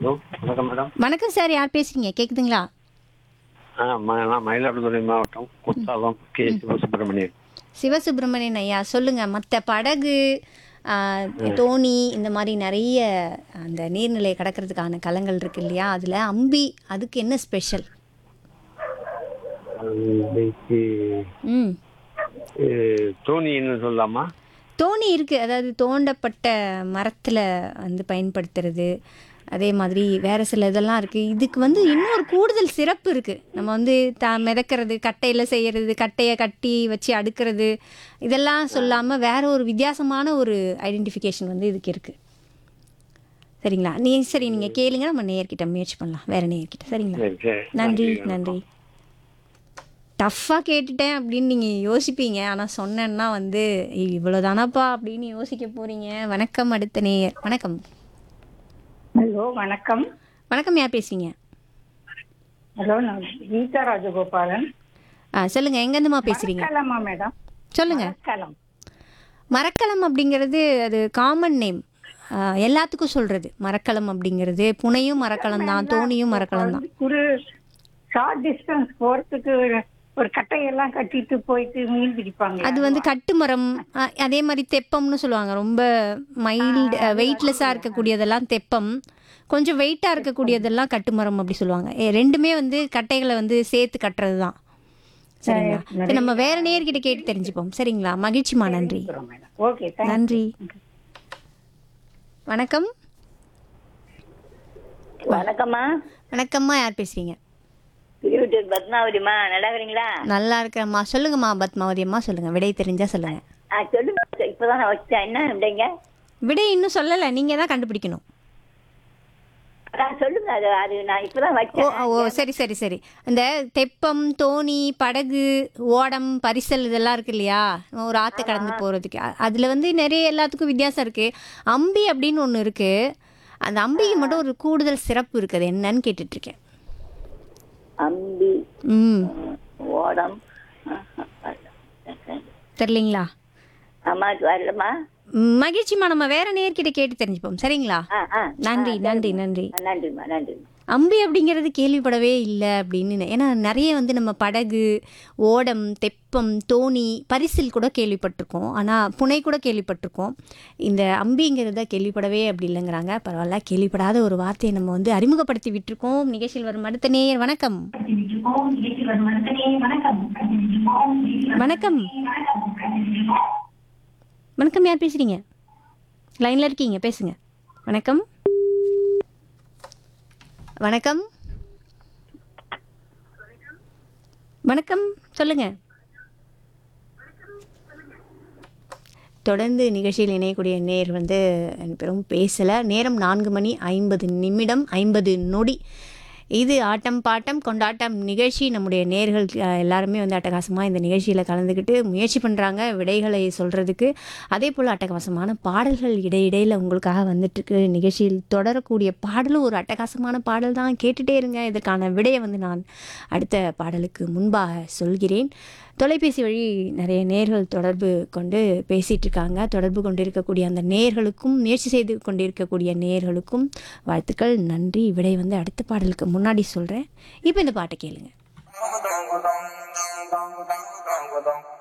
hello வணக்கம் madam வணக்கம் sir யார் பேசுறீங்க கேக்குதுங்களா ஆ ம- நான் மயிலாடுதுறை மாவட்டம் குத்தாலம் கே சிவசுப்பிரமணியன் சிவசுப்பிரமணியன் ஐயா சொல்லுங்க மற்ற படகு ஆ, தோணி இந்த மாதிரி நிறைய அந்த நீர்நிலை கடக்கிறதுக்கான களங்கள் இருக்கு இல்லையா அதில் அம்பி அதுக்கு என்ன ஸ்பெஷல் இன்னைக்கு ம் அஹ், தோணின்னு சொல்லலாமா தோணி இருக்கு அதாவது தோண்டப்பட்ட மரத்தில் வந்து பயன்படுத்துறது அதே மாதிரி வேற சில இதெல்லாம் இருக்கு இதுக்கு வந்து இன்னொரு கூடுதல் சிறப்பு இருக்கு நம்ம வந்து த மிதக்கிறது கட்டையில் செய்யறது கட்டையை கட்டி வச்சு அடுக்கிறது இதெல்லாம் சொல்லாம வேற ஒரு வித்தியாசமான ஒரு ஐடென்டிஃபிகேஷன் வந்து இதுக்கு இருக்கு சரிங்களா நீ சரி நீங்க கேளுங்க நம்ம நேயர்கிட்ட முயற்சி பண்ணலாம் வேற நேயர்கிட்ட சரிங்களா சரி சரி நன்றி நன்றி டஃப்பாக கேட்டுட்டேன் அப்படின்னு நீங்கள் யோசிப்பீங்க ஆனால் சொன்னேன்னா வந்து இவ்வளோதானாப்பா அப்படின்னு யோசிக்க போகிறீங்க வணக்கம் அடுத்த நேயர் வணக்கம் ஹலோ வணக்கம் வணக்கம் யார் பேசுறீங்க ஹலோ நான் கீதா ராஜகோபாலன் ஆ சொல்லுங்கள் எங்கேருந்துமா பேசுகிறீங்க கலமா மேடம் சொல்லுங்கள் கலம் மரக்கலம் அப்படிங்கிறது அது காமன் நேம் எல்லாத்துக்கும் சொல்கிறது மரக்கலம் அப்படிங்கிறது புனையும் மரக்கலம் தான் தோணியும் மரக்கலம் தான் ஒரு ஷார்ட் டிஸ்டன்ஸ் போறதுக்கு ஒரு- ஒரு கட்டையெல்லாம் கட்டிட்டு போயிட்டு மீன் பிடிப்பாங்க அது வந்து கட்டுமரம் அ, அதே மாதிரி தெப்பம்னு சொல்லுவாங்க ரொம்ப மைல்டு வெயிட்லெஸ்ஸாக இருக்கக்கூடியதெல்லாம் தெப்பம் கொஞ்சம் வெயிட்டாக இருக்கக்கூடியதெல்லாம் கட்டுமரம் அப்படி சொல்லுவாங்க ஏ, ரெண்டுமே வந்து கட்டைகளை வந்து சேர்த்து கட்டுறது தான் சரிங்களா சரி, நம்ம வேற நேர்கிட்ட கேட்டு தெரிஞ்சுப்போம் சரிங்களா மகிழ்ச்சிமா நன்றி மேடம் ஓகே தேங்க் நன்றி வணக்கம் வணக்கம்மா வணக்கம்மா யார் பேசுறீங்க திருவட்டூர் பத்மாவதிம்மா நல்லா இருக்கிறீங்களா நல்லா இருக்கிறேம்மா சொல்லுங்கம்மா பத்மாவதி அம்மா சொல்லுங்க விடை தெரிஞ்சா சொல்லுங்க ஆ சொல்லுங்க இப்பதான் நான் வச்சேன் என்ன விடைங்க விடை இன்னும் சொல்லலை நீங்க தான் கண்டுபிடிக்கணும் அதான் சொல்லுங்க அது அது நான் இப்பதான் ஓ வச்சேன் ஓ சரி சரி சரி இந்த தெப்பம் தோணி படகு ஓடம் பரிசல் இதெல்லாம் இருக்கு இல்லையா ஒரு ஆற்று கடந்து போகிறதுக்கு அதில் வந்து நிறைய எல்லாத்துக்கும் வித்தியாசம் இருக்குது அம்பி அப்படின்னு ஒன்று இருக்குது அந்த அம்பிக்கு மட்டும் ஒரு கூடுதல் சிறப்பு இருக்குது என்னன்னு கேட்டுட்ருக்கேன் அம்பி ம் ஓடம் தெரிலிங்களா அம்மா வரலம்மா ம், மகிழ்ச்சிம்மா நம்ம வேற நேர்கிட்ட கேட்டு தெரிஞ்சுப்போம் சரிங்களா ஆ ஆ நன்றி நன்றி நன்றி ஆ, நன்றிம்மா நன்றிம்மா அம்பி அப்படிங்கிறது கேள்விப்படவே இல்லை அப்படின்னு ஏன்னா நிறைய வந்து நம்ம படகு ஓடம் தெப்பம் தோணி பரிசில் கூட கேள்விப்பட்டிருக்கோம் ஆனால் புனை கூட கேள்விப்பட்டிருக்கோம் இந்த அம்பிங்கிறத கேள்விப்படவே அப்படி இல்லைங்கிறாங்க பரவாயில்ல கேள்விப்படாத ஒரு வார்த்தையை நம்ம வந்து அறிமுகப்படுத்தி விட்டுருக்கோம் நிகழ்ச்சியில் வரும் அடுத்த நேயர் வணக்கம் வணக்கம் வணக்கம் யார் பேசுறீங்க லைனில் இருக்கீங்க பேசுங்க வணக்கம் வணக்கம் வணக்கம் சொல்லுங்க தொடர்ந்து நிகழ்ச்சியில் இணையக்கூடிய நேர் வந்து பெரும் பேசலை நேரம் நான்கு மணி ஐம்பது நிமிடம் ஐம்பது நொடி இது ஆட்டம் பாட்டம் கொண்டாட்டம் நிகழ்ச்சி நம்முடைய நேர்கள் அஹ், எல்லாருமே வந்து அட்டகாசமாக இந்த நிகழ்ச்சியில் கலந்துக்கிட்டு முயற்சி பண்ணுறாங்க விடைகளை சொல்கிறதுக்கு அதே போல் அட்டகாசமான பாடல்கள் இடையிடையில் உங்களுக்காக வந்துட்டுருக்கு நிகழ்ச்சியில் தொடரக்கூடிய பாடலும் ஒரு அட்டகாசமான பாடல் தான் கேட்டுட்டே இருங்க இதற்கான விடையை வந்து நான் அடுத்த பாடலுக்கு முன்பாக சொல்கிறேன் தொலைபேசி வழி நிறைய நேர்கள் தொடர்பு கொண்டு பேசிகிட்டு இருக்காங்க தொடர்பு கொண்டு இருக்கக்கூடிய அந்த நேர்களுக்கும் முயற்சி செய்து கொண்டிருக்கக்கூடிய நேர்களுக்கும் வாழ்த்துக்கள் நன்றி விடை வந்து அடுத்த பாடலுக்கு முன்னாடி சொல்கிறேன் இப்போ இந்த பாட்டை கேளுங்க dong dong dong dong dong dong dong dong